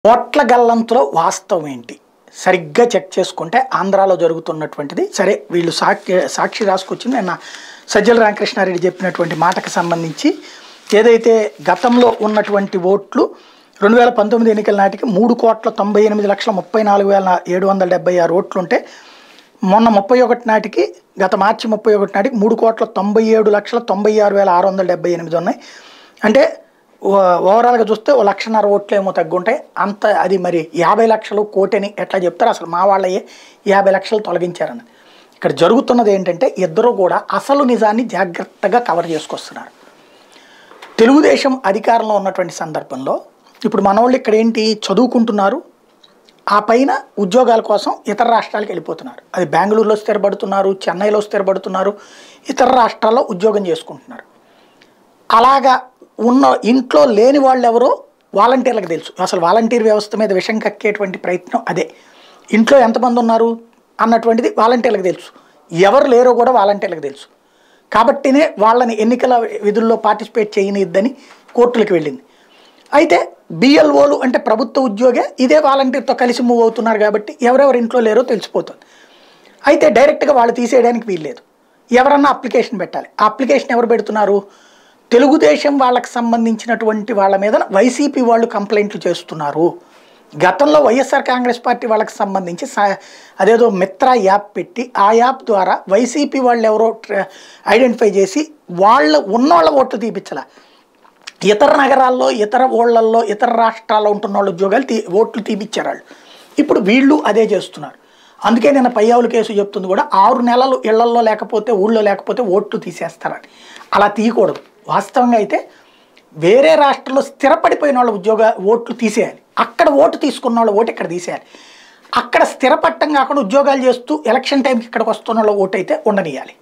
ఓట్ల గల్లంతులో వాస్తవం ఏంటి సరిగ్గా చెక్ చేసుకుంటే ఆంధ్రాలో జరుగుతున్నటువంటిది సరే వీళ్ళు సాక్షి సాక్షి రాసుకొచ్చింది నిన్న సజ్జల రామకృష్ణారెడ్డి చెప్పినటువంటి మాటకు సంబంధించి ఏదైతే గతంలో ఉన్నటువంటి ఓట్లు రెండు వేల పంతొమ్మిది ఎన్నికల నాటికి మూడు కోట్ల తొంభై ఎనిమిది లక్షల ముప్పై నాలుగు వేల ఏడు వందల డెబ్బై ఆరు ఓట్లుంటే మొన్న ముప్పై ఒకటి నాటికి గత మార్చి ముప్పై ఒకటి నాటికి మూడు కోట్ల తొంభై ఏడు లక్షల తొంభై ఆరు వేల ఆరు వందల డెబ్బై ఎనిమిది ఉన్నాయి అంటే ఓ- ఓవరాల్గా చూస్తే ఓ లక్షన్నర ఓట్లు ఏమో తగ్గుంటాయి అంత అది మరి యాభై లక్షలు కోటిని ఎట్లా చెప్తారు అసలు మా వాళ్ళయే యాభై లక్షలు తొలగించారని ఇక్కడ జరుగుతున్నది ఏంటంటే ఇద్దరు కూడా అసలు నిజాన్ని జాగ్రత్తగా కవర్ చేసుకొస్తున్నారు తెలుగుదేశం అధికారంలో ఉన్నటువంటి సందర్భంలో ఇప్పుడు మనోళ్ళు ఇక్కడ ఏంటి చదువుకుంటున్నారు ఆ పైన ఉద్యోగాల కోసం ఇతర రాష్ట్రాలకు వెళ్ళిపోతున్నారు అది బెంగళూరులో స్థిరపడుతున్నారు చెన్నైలో స్థిరపడుతున్నారు ఇతర రాష్ట్రాల్లో ఉద్యోగం చేసుకుంటున్నారు అలాగా ఉన్న ఇంట్లో లేని వాళ్ళు ఎవరో వాలంటీర్లకు తెలుసు అసలు వాలంటీర్ వ్యవస్థ మీద విషం కక్కేటువంటి ప్రయత్నం అదే ఇంట్లో ఎంతమంది ఉన్నారు అన్నటువంటిది వాలంటీర్లకు తెలుసు ఎవరు లేరో కూడా వాలంటీర్లకు తెలుసు కాబట్టినే వాళ్ళని ఎన్నికల విధుల్లో పార్టిసిపేట్ చేయనిద్దని కోర్టులకు వెళ్ళింది అయితే బిఎల్ఓలు అంటే ప్రభుత్వ ఉద్యోగే ఇదే వాలంటీర్తో కలిసి మూవ్ అవుతున్నారు కాబట్టి ఎవరెవరు ఇంట్లో లేరో తెలిసిపోతుంది అయితే డైరెక్ట్గా వాళ్ళు తీసేయడానికి వీల్లేదు ఎవరన్నా అప్లికేషన్ పెట్టాలి ఆ అప్లికేషన్ ఎవరు పెడుతున్నారు తెలుగుదేశం వాళ్ళకి సంబంధించినటువంటి వాళ్ళ మీద వైసీపీ వాళ్ళు కంప్లైంట్లు చేస్తున్నారు గతంలో వైఎస్ఆర్ కాంగ్రెస్ పార్టీ వాళ్ళకి సంబంధించి సా- అదేదో మిత్ర యాప్ పెట్టి ఆ యాప్ ద్వారా వైసీపీ వాళ్ళు ఎవరో ట్ర- ఐడెంటిఫై చేసి వాళ్ళ ఉన్నోళ్ళ ఓట్లు తీపిచ్చలా ఇతర నగరాల్లో ఇతర ఊళ్ళల్లో ఇతర రాష్ట్రాల్లో ఉంటున్న వాళ్ళ ఉద్యోగాలు తీ ఓట్లు తీపిచ్చారు వాళ్ళు ఇప్పుడు వీళ్ళు అదే చేస్తున్నారు అందుకే నేను పయ్యావుల కేసు చెప్తుంది కూడా ఆరు నెలలు ఇళ్లల్లో లేకపోతే ఊళ్ళో లేకపోతే ఓట్లు తీసేస్తారని అలా తీయకూడదు వాస్తవంగా అయితే వేరే రాష్ట్రంలో స్థిరపడిపోయిన వాళ్ళ ఉద్యోగ ఓట్లు తీసేయాలి అక్కడ ఓటు తీసుకున్న వాళ్ళ ఓటు ఇక్కడ తీసేయాలి అక్కడ స్థిరపట్టం కాకుండా ఉద్యోగాలు చేస్తూ ఎలక్షన్ టైంకి ఇక్కడికి వస్తున్న వాళ్ళ ఓటు అయితే ఉండనియాలి